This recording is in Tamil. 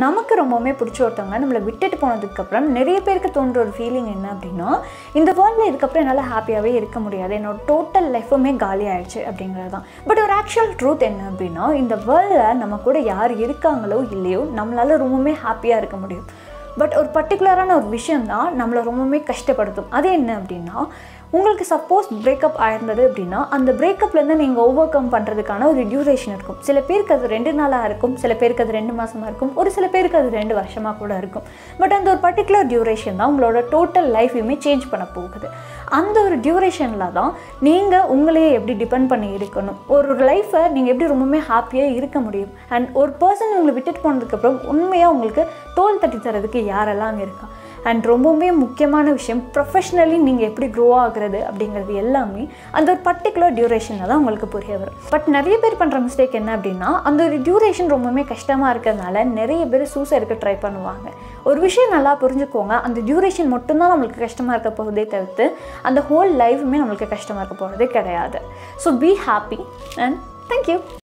நமக்கு ரொம்பவுமே பிடிச்ச ஒருத்தவங்க நம்மளை விட்டுட்டு போனதுக்கப்புறம் நிறைய பேருக்கு தோன்ற ஒரு ஃபீலிங் என்ன அப்படின்னா இந்த வேர்ல்டில் இதுக்கப்புறம் என்னால் ஹாப்பியாகவே இருக்க முடியாது என்னோட டோட்டல் லைஃபுமே காலி ஆயிடுச்சு அப்படிங்கிறது தான் பட் ஒரு ஆக்சுவல் ட்ரூத் என்ன அப்படின்னா இந்த வேர்ல்டில் நம்ம கூட யார் இருக்காங்களோ இல்லையோ நம்மளால ரொம்பவுமே ஹாப்பியாக இருக்க முடியும் பட் ஒரு பர்டிகுலரான ஒரு விஷயம் தான் நம்மளை ரொம்பவுமே கஷ்டப்படுத்தும் அது என்ன அப்படின்னா உங்களுக்கு சப்போஸ் பிரேக்கப் ஆயிருந்தது அப்படின்னா அந்த பிரேக்கப்லேருந்து நீங்கள் ஓவர் கம் பண்ணுறதுக்கான ஒரு டியூரேஷன் இருக்கும் சில பேருக்கு அது ரெண்டு நாளாக இருக்கும் சில பேருக்கு அது ரெண்டு மாதமாக இருக்கும் ஒரு சில பேருக்கு அது ரெண்டு வருஷமாக கூட இருக்கும் பட் அந்த ஒரு பர்டிகுலர் டியூரேஷன் தான் உங்களோட டோட்டல் லைஃபையுமே சேஞ்ச் பண்ண போகுது அந்த ஒரு டியூரேஷனில் தான் நீங்கள் உங்களையே எப்படி டிபெண்ட் பண்ணி இருக்கணும் ஒரு லைஃப்பை நீங்கள் எப்படி ரொம்பவுமே ஹாப்பியாக இருக்க முடியும் அண்ட் ஒரு பர்சன் உங்களை விட்டுட்டு போனதுக்கப்புறம் உண்மையாக உங்களுக்கு தோல் தட்டி தரதுக்கு யாரெல்லாம் அங்கே இருக்கா அண்ட் ரொம்பவுமே முக்கியமான விஷயம் ப்ரொஃபஷ்னலி நீங்கள் எப்படி க்ரோ ஆகுறது அப்படிங்கிறது எல்லாமே அந்த ஒரு பர்டிகுலர் டியூரேஷனில் தான் உங்களுக்கு புரிய வரும் பட் நிறைய பேர் பண்ணுற மிஸ்டேக் என்ன அப்படின்னா அந்த ஒரு டியூரேஷன் ரொம்பவுமே கஷ்டமாக இருக்கிறதுனால நிறைய பேர் சூசைடுக்கு ட்ரை பண்ணுவாங்க ஒரு விஷயம் நல்லா புரிஞ்சுக்கோங்க அந்த டியூரேஷன் மட்டும்தான் நம்மளுக்கு கஷ்டமாக இருக்க போகுதே தவிர்த்து அந்த ஹோல் லைஃபுமே நம்மளுக்கு கஷ்டமாக இருக்க போகிறதே கிடையாது so be happy and thank you